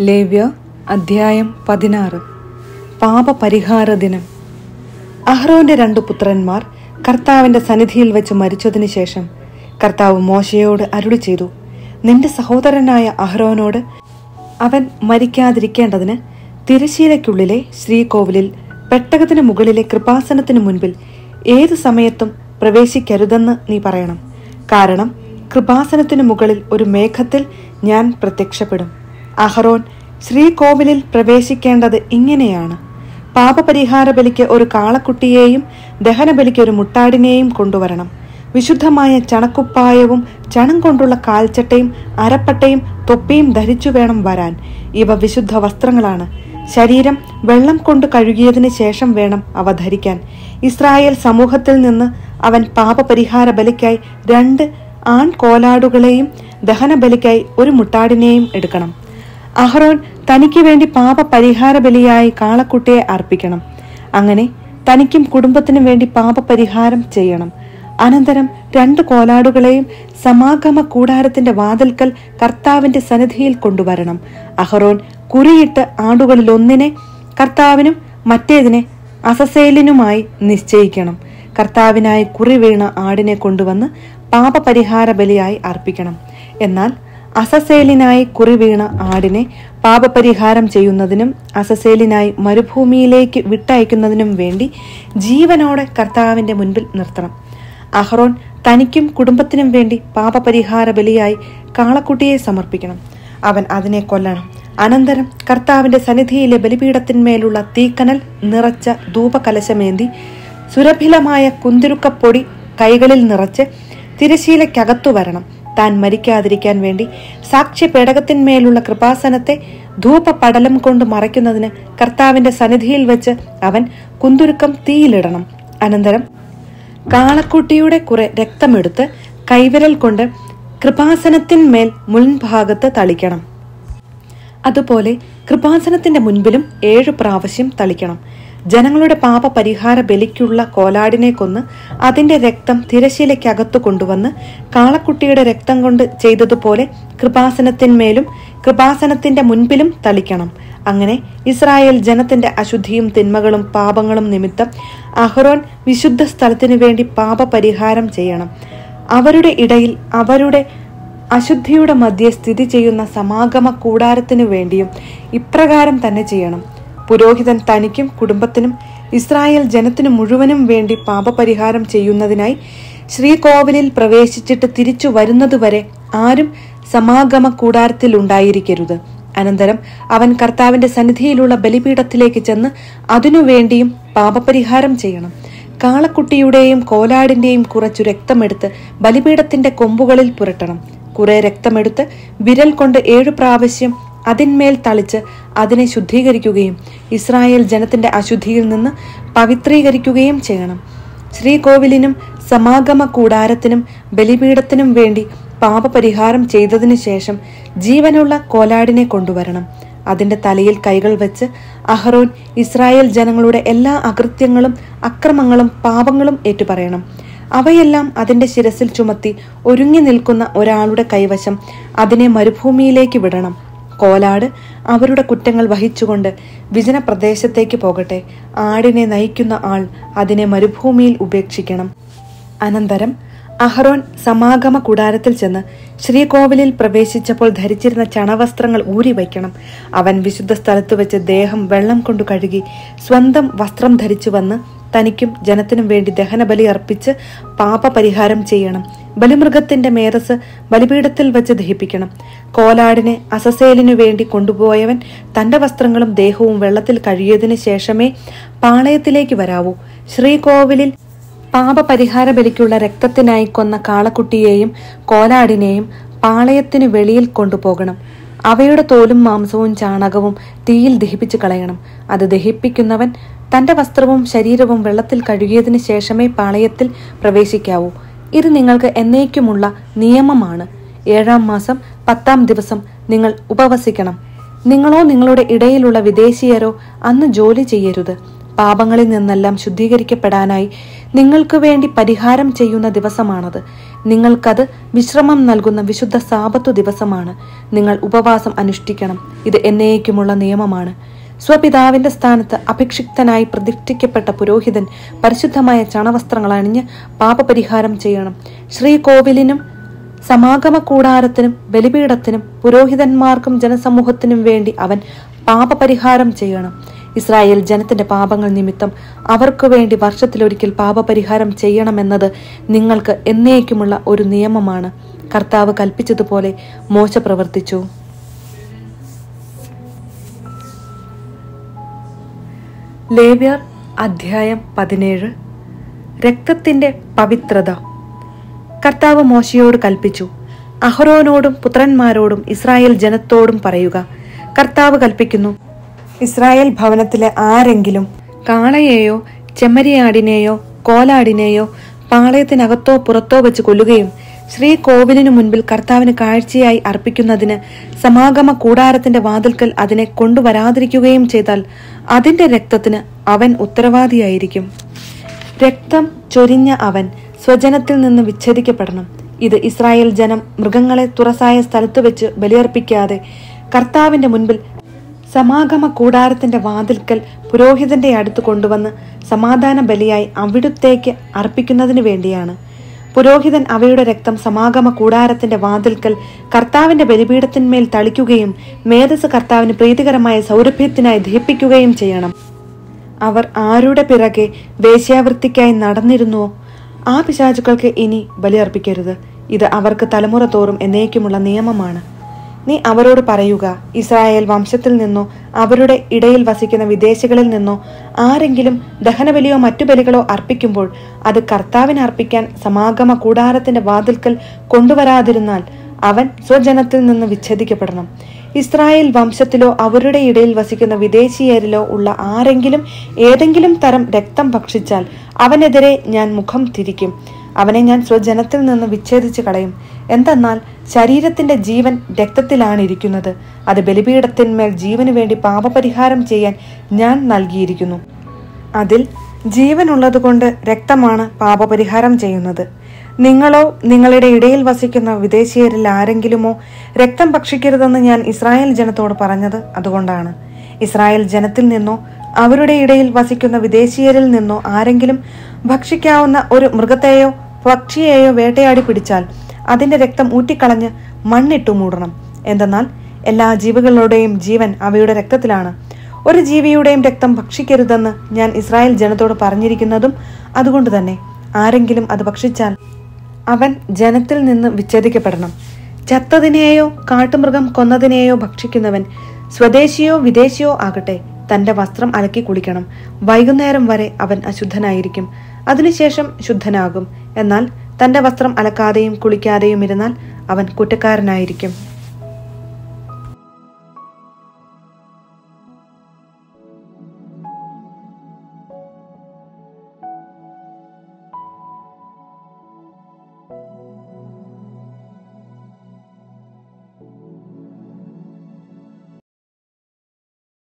ലേവ്യ അധ്യായം പതിനാറ് പാപപരിഹാര ദിനം അഹ്റോന്റെ രണ്ടു പുത്രന്മാർ കർത്താവിന്റെ സന്നിധിയിൽ വെച്ച് മരിച്ചതിനു ശേഷം കർത്താവ് മോശയോട് അരുളി ചെയ്തു നിന്റെ സഹോദരനായ അഹ്റോനോട് അവൻ മരിക്കാതിരിക്കേണ്ടതിന് തിരശീലയ്ക്കുള്ളിലെ ശ്രീകോവിലിൽ പെട്ടകത്തിന് മുകളിലെ കൃപാസനത്തിന് മുൻപിൽ ഏതു സമയത്തും പ്രവേശിക്കരുതെന്ന് നീ പറയണം കാരണം കൃപാസനത്തിനു മുകളിൽ ഒരു മേഘത്തിൽ ഞാൻ പ്രത്യക്ഷപ്പെടും അഹറോൻ ശ്രീകോവിലിൽ പ്രവേശിക്കേണ്ടത് ഇങ്ങനെയാണ് പാപപരിഹാര ബലിക്ക് ഒരു കാളക്കുട്ടിയെയും ദഹനബലിക്ക് ഒരു മുട്ടാടിനെയും കൊണ്ടുവരണം വിശുദ്ധമായ ചണക്കുപ്പായവും ചണം കൊണ്ടുള്ള കാൽച്ചട്ടയും അരപ്പട്ടയും തൊപ്പിയും ധരിച്ചു വേണം വരാൻ ഇവ വിശുദ്ധ വസ്ത്രങ്ങളാണ് ശരീരം വെള്ളം കൊണ്ട് കഴുകിയതിനു ശേഷം വേണം അവ ധരിക്കാൻ ഇസ്രായേൽ സമൂഹത്തിൽ നിന്ന് അവൻ പാപപരിഹാര ബലിക്കായി രണ്ട് ആൺ കോലാടുകളെയും ദഹനബലിക്കായി ഒരു മുട്ടാടിനെയും എടുക്കണം അഹ്റോൻ തനിക്ക് വേണ്ടി പാപ പരിഹാര ബലിയായി കാളക്കുട്ടിയെ അർപ്പിക്കണം അങ്ങനെ തനിക്കും കുടുംബത്തിനും വേണ്ടി പാപ പരിഹാരം ചെയ്യണം അനന്തരം രണ്ട് കോലാടുകളെയും സമാഗമ കൂടാരത്തിന്റെ വാതിൽക്കൽ കർത്താവിന്റെ സന്നിധിയിൽ കൊണ്ടുവരണം അഹ്റോൻ കുറിയിട്ട് ആടുകളിൽ ഒന്നിനെ കർത്താവിനും മറ്റേതിനെ അസസേലിനുമായി നിശ്ചയിക്കണം കർത്താവിനായി കുറി വീണ ആടിനെ കൊണ്ടുവന്ന് പാപപരിഹാര ബലിയായി അർപ്പിക്കണം എന്നാൽ അസസേലിനായി കുറി വീണ ആടിനെ പാപപരിഹാരം ചെയ്യുന്നതിനും അസസേലിനായി മരുഭൂമിയിലേക്ക് വിട്ടയക്കുന്നതിനും വേണ്ടി ജീവനോടെ കർത്താവിന്റെ മുൻപിൽ നിർത്തണം അഹ്റോൻ തനിക്കും കുടുംബത്തിനും വേണ്ടി പാപപരിഹാര ബലിയായി കാളക്കുട്ടിയെ സമർപ്പിക്കണം അവൻ അതിനെ കൊല്ലണം അനന്തരം കർത്താവിന്റെ സന്നിധിയിലെ ബലിപീഠത്തിന്മേലുള്ള തീക്കനൽ നിറച്ച ധൂപകലശമേന്തി സുരഭിലമായ കുന്തിരുക്കപ്പൊടി കൈകളിൽ നിറച്ച് തിരശീലയ്ക്കകത്തു വരണം താൻ മരിക്കാതിരിക്കാൻ വേണ്ടി സാക്ഷ്യ പേടകത്തിന്മേലുള്ള കൃപാസനത്തെ ധൂപ പടലം കൊണ്ട് മറയ്ക്കുന്നതിന് കർത്താവിന്റെ സന്നിധിയിൽ വെച്ച് അവൻ കുന്തുരുക്കം തീയിലിടണം അനന്തരം കാളക്കുട്ടിയുടെ കുറെ രക്തമെടുത്ത് കൈവിരൽ കൊണ്ട് കൃപാസനത്തിന്മേൽ മുൻഭാഗത്ത് തളിക്കണം അതുപോലെ കൃപാസനത്തിന്റെ മുൻപിലും ഏഴു പ്രാവശ്യം തളിക്കണം ജനങ്ങളുടെ പാപ പരിഹാര ബലിക്കുള്ള കോലാടിനെ കൊന്ന് അതിന്റെ രക്തം തിരശീലയ്ക്കകത്തു കൊണ്ടുവന്ന് കാളക്കുട്ടിയുടെ രക്തം കൊണ്ട് ചെയ്തതുപോലെ കൃപാസനത്തിന്മേലും കൃപാസനത്തിന്റെ മുൻപിലും തളിക്കണം അങ്ങനെ ഇസ്രായേൽ ജനത്തിന്റെ അശുദ്ധിയും തിന്മകളും പാപങ്ങളും നിമിത്തം അഹ്റോൻ വിശുദ്ധ സ്ഥലത്തിനു വേണ്ടി പാപപരിഹാരം ചെയ്യണം അവരുടെ ഇടയിൽ അവരുടെ അശുദ്ധിയുടെ മധ്യെ സ്ഥിതി ചെയ്യുന്ന സമാഗമ കൂടാരത്തിനു വേണ്ടിയും ഇപ്രകാരം തന്നെ ചെയ്യണം പുരോഹിതൻ തനിക്കും കുടുംബത്തിനും ഇസ്രായേൽ ജനത്തിനു മുഴുവനും വേണ്ടി പാപപരിഹാരം ചെയ്യുന്നതിനായി ശ്രീകോവിലിൽ പ്രവേശിച്ചിട്ട് തിരിച്ചു വരുന്നതുവരെ ആരും സമാഗമ കൂടാരത്തിൽ ഉണ്ടായിരിക്കരുത് അനന്തരം അവൻ കർത്താവിന്റെ സന്നിധിയിലുള്ള ബലിപീഠത്തിലേക്ക് ചെന്ന് അതിനുവേണ്ടിയും പാപപരിഹാരം ചെയ്യണം കാളക്കുട്ടിയുടെയും കോലാടിന്റെയും കുറച്ചു രക്തമെടുത്ത് ബലിപീഠത്തിന്റെ കൊമ്പുകളിൽ പുരട്ടണം കുറെ രക്തമെടുത്ത് വിരൽ കൊണ്ട് ഏഴു പ്രാവശ്യം അതിന്മേൽ തളിച്ച് അതിനെ ശുദ്ധീകരിക്കുകയും ഇസ്രായേൽ ജനത്തിന്റെ അശുദ്ധിയിൽ നിന്ന് പവിത്രീകരിക്കുകയും ചെയ്യണം ശ്രീകോവിലിനും സമാഗമ കൂടാരത്തിനും ബലിപീഠത്തിനും വേണ്ടി പാപപരിഹാരം ചെയ്തതിനു ശേഷം ജീവനുള്ള കോലാടിനെ കൊണ്ടുവരണം അതിന്റെ തലയിൽ കൈകൾ വെച്ച് അഹ്റോൻ ഇസ്രായേൽ ജനങ്ങളുടെ എല്ലാ അകൃത്യങ്ങളും അക്രമങ്ങളും പാപങ്ങളും ഏറ്റുപറയണം അവയെല്ലാം അതിന്റെ ശിരസിൽ ചുമത്തി ഒരുങ്ങി നിൽക്കുന്ന ഒരാളുടെ കൈവശം അതിനെ മരുഭൂമിയിലേക്ക് വിടണം കോലാട് അവരുടെ കുറ്റങ്ങൾ വഹിച്ചുകൊണ്ട് വിജന പ്രദേശത്തേക്ക് പോകട്ടെ ആടിനെ നയിക്കുന്ന ആൾ അതിനെ മരുഭൂമിയിൽ ഉപേക്ഷിക്കണം അനന്തരം അഹ്റോൻ സമാഗമ കൂടാരത്തിൽ ചെന്ന് ശ്രീകോവിലിൽ പ്രവേശിച്ചപ്പോൾ ധരിച്ചിരുന്ന ചണവസ്ത്രങ്ങൾ ഊരി വയ്ക്കണം അവൻ വിശുദ്ധ സ്ഥലത്ത് വെച്ച് ദേഹം വെള്ളം കൊണ്ടു കഴുകി സ്വന്തം വസ്ത്രം ധരിച്ചു വന്ന് തനിക്കും ജനത്തിനും വേണ്ടി ദഹനബലി അർപ്പിച്ച് പാപപരിഹാരം ചെയ്യണം ബലിമൃഗത്തിന്റെ മേധസ് ബലിപീഠത്തിൽ വെച്ച് ദഹിപ്പിക്കണം കോലാടിനെ അസസേലിനു വേണ്ടി കൊണ്ടുപോയവൻ തന്റെ വസ്ത്രങ്ങളും ദേഹവും വെള്ളത്തിൽ കഴിയതിനു ശേഷമേ പാളയത്തിലേക്ക് വരാവൂ ശ്രീകോവിലിൽ പാപപരിഹാര ബലിക്കുള്ള രക്തത്തിനായി കൊന്ന കാളക്കുട്ടിയെയും കോലാടിനെയും പാളയത്തിനു വെളിയിൽ കൊണ്ടുപോകണം അവയുടെ തോലും മാംസവും ചാണകവും തീയിൽ ദഹിപ്പിച്ചു കളയണം അത് ദഹിപ്പിക്കുന്നവൻ തന്റെ വസ്ത്രവും ശരീരവും വെള്ളത്തിൽ കഴുകിയതിനു ശേഷമേ പാളയത്തിൽ പ്രവേശിക്കാവൂ ഇത് നിങ്ങൾക്ക് എന്നേക്കുമുള്ള നിയമമാണ് ഏഴാം മാസം പത്താം ദിവസം നിങ്ങൾ ഉപവസിക്കണം നിങ്ങളോ നിങ്ങളുടെ ഇടയിലുള്ള വിദേശീയരോ അന്ന് ജോലി ചെയ്യരുത് പാപങ്ങളിൽ നിന്നെല്ലാം ശുദ്ധീകരിക്കപ്പെടാനായി നിങ്ങൾക്ക് വേണ്ടി പരിഹാരം ചെയ്യുന്ന ദിവസമാണത് നിങ്ങൾക്കത് വിശ്രമം നൽകുന്ന വിശുദ്ധ സാപത്തു ദിവസമാണ് നിങ്ങൾ ഉപവാസം അനുഷ്ഠിക്കണം ഇത് എന്നേക്കുമുള്ള നിയമമാണ് സ്വപിതാവിന്റെ സ്ഥാനത്ത് അഭിക്ഷിക്തനായി പ്രതിഷ്ഠിക്കപ്പെട്ട പുരോഹിതൻ പരിശുദ്ധമായ ചണവസ്ത്രങ്ങൾ അണിഞ്ഞ് പാപപരിഹാരം ചെയ്യണം ശ്രീകോവിലിനും സമാഗമ കൂടാരത്തിനും ബലിപീഠത്തിനും പുരോഹിതന്മാർക്കും ജനസമൂഹത്തിനും വേണ്ടി അവൻ പാപപരിഹാരം ചെയ്യണം ഇസ്രായേൽ ജനത്തിന്റെ പാപങ്ങൾ നിമിത്തം അവർക്കു വേണ്ടി വർഷത്തിലൊരിക്കൽ പാപപരിഹാരം ചെയ്യണമെന്നത് നിങ്ങൾക്ക് എന്നേക്കുമുള്ള ഒരു നിയമമാണ് കർത്താവ് കൽപ്പിച്ചതുപോലെ മോശ പ്രവർത്തിച്ചു ലേവ്യർ അധ്യായം പതിനേഴ് രക്തത്തിന്റെ പവിത്രത കർത്താവ് മോശയോട് കൽപ്പിച്ചു അഹ്റോനോടും പുത്രന്മാരോടും ഇസ്രായേൽ ജനത്തോടും പറയുക കർത്താവ് കൽപ്പിക്കുന്നു ഇസ്രായേൽ ഭവനത്തിലെ ആരെങ്കിലും കാളയെയോ ചെമ്മരിയാടിനെയോ കോലാടിനെയോ പാളയത്തിനകത്തോ പുറത്തോ വെച്ച് കൊല്ലുകയും ശ്രീകോവിലിനു മുൻപിൽ കർത്താവിന് കാഴ്ചയായി അർപ്പിക്കുന്നതിന് സമാഗമ കൂടാരത്തിന്റെ വാതിൽക്കൽ അതിനെ കൊണ്ടുവരാതിരിക്കുകയും ചെയ്താൽ അതിന്റെ രക്തത്തിന് അവൻ ഉത്തരവാദിയായിരിക്കും രക്തം ചൊരിഞ്ഞ അവൻ സ്വജനത്തിൽ നിന്ന് വിച്ഛേദിക്കപ്പെടണം ഇത് ഇസ്രായേൽ ജനം മൃഗങ്ങളെ തുറസായ സ്ഥലത്ത് വെച്ച് ബലിയർപ്പിക്കാതെ കർത്താവിന്റെ മുൻപിൽ സമാഗമ കൂടാരത്തിന്റെ വാതിൽക്കൽ പുരോഹിതന്റെ അടുത്ത് കൊണ്ടുവന്ന് സമാധാന ബലിയായി അവിടുത്തേക്ക് അർപ്പിക്കുന്നതിന് വേണ്ടിയാണ് പുരോഹിതൻ അവയുടെ രക്തം സമാഗമ കൂടാരത്തിന്റെ വാതിൽക്കൽ കർത്താവിന്റെ ബലിപീഠത്തിന്മേൽ തളിക്കുകയും മേധസ് കർത്താവിന് പ്രീതികരമായ സൗരഭ്യത്തിനായി ദഹിപ്പിക്കുകയും ചെയ്യണം അവർ ആരുടെ പിറകെ വേശ്യാവൃത്തിക്കായി നടന്നിരുന്നുവോ ആ പിശാചുക്കൾക്ക് ഇനി ബലിയർപ്പിക്കരുത് ഇത് അവർക്ക് തലമുറ തോറും എന്നേക്കുമുള്ള നിയമമാണ് നീ അവരോട് പറയുക ഇസ്രായേൽ വംശത്തിൽ നിന്നോ അവരുടെ ഇടയിൽ വസിക്കുന്ന വിദേശികളിൽ നിന്നോ ആരെങ്കിലും ദഹനബലിയോ മറ്റു ബലികളോ അർപ്പിക്കുമ്പോൾ അത് കർത്താവിന് അർപ്പിക്കാൻ സമാഗമ കൂടാരത്തിന്റെ വാതിൽക്കൽ കൊണ്ടുവരാതിരുന്നാൽ അവൻ സ്വജനത്തിൽ നിന്ന് വിച്ഛേദിക്കപ്പെടണം ഇസ്രായേൽ വംശത്തിലോ അവരുടെ ഇടയിൽ വസിക്കുന്ന വിദേശീയരിലോ ഉള്ള ആരെങ്കിലും ഏതെങ്കിലും തരം രക്തം ഭക്ഷിച്ചാൽ അവനെതിരെ ഞാൻ മുഖം തിരിക്കും അവനെ ഞാൻ സ്വജനത്തിൽ നിന്ന് വിച്ഛേദിച്ച് കളയും എന്തെന്നാൽ ശരീരത്തിന്റെ ജീവൻ രക്തത്തിലാണ് ഇരിക്കുന്നത് അത് ബലിപീഠത്തിന്മേൽ ജീവന് വേണ്ടി പാപപരിഹാരം ചെയ്യാൻ ഞാൻ നൽകിയിരിക്കുന്നു അതിൽ ജീവനുള്ളതുകൊണ്ട് രക്തമാണ് പാപപരിഹാരം ചെയ്യുന്നത് നിങ്ങളോ നിങ്ങളുടെ ഇടയിൽ വസിക്കുന്ന വിദേശീയരിൽ ആരെങ്കിലുമോ രക്തം ഭക്ഷിക്കരുതെന്ന് ഞാൻ ഇസ്രായേൽ ജനത്തോട് പറഞ്ഞത് അതുകൊണ്ടാണ് ഇസ്രായേൽ ജനത്തിൽ നിന്നോ അവരുടെ ഇടയിൽ വസിക്കുന്ന വിദേശീയരിൽ നിന്നോ ആരെങ്കിലും ഭക്ഷിക്കാവുന്ന ഒരു മൃഗത്തെയോ പക്ഷിയെയോ വേട്ടയാടി പിടിച്ചാൽ അതിന്റെ രക്തം ഊറ്റിക്കളഞ്ഞ് മണ്ണിട്ടു മൂടണം എന്തെന്നാൽ എല്ലാ ജീവികളുടെയും ജീവൻ അവയുടെ രക്തത്തിലാണ് ഒരു ജീവിയുടെയും രക്തം ഭക്ഷിക്കരുതെന്ന് ഞാൻ ഇസ്രായേൽ ജനത്തോട് പറഞ്ഞിരിക്കുന്നതും അതുകൊണ്ട് തന്നെ ആരെങ്കിലും അത് ഭക്ഷിച്ചാൽ അവൻ ജനത്തിൽ നിന്ന് വിച്ഛേദിക്കപ്പെടണം ചത്തതിനെയോ കാട്ടുമൃഗം കൊന്നതിനെയോ ഭക്ഷിക്കുന്നവൻ സ്വദേശിയോ വിദേശിയോ ആകട്ടെ തന്റെ വസ്ത്രം അലക്കി കുളിക്കണം വൈകുന്നേരം വരെ അവൻ അശുദ്ധനായിരിക്കും അതിനുശേഷം ശുദ്ധനാകും എന്നാൽ തന്റെ വസ്ത്രം അലക്കാതെയും കുളിക്കാതെയും ഇരുന്നാൽ അവൻ കുറ്റക്കാരനായിരിക്കും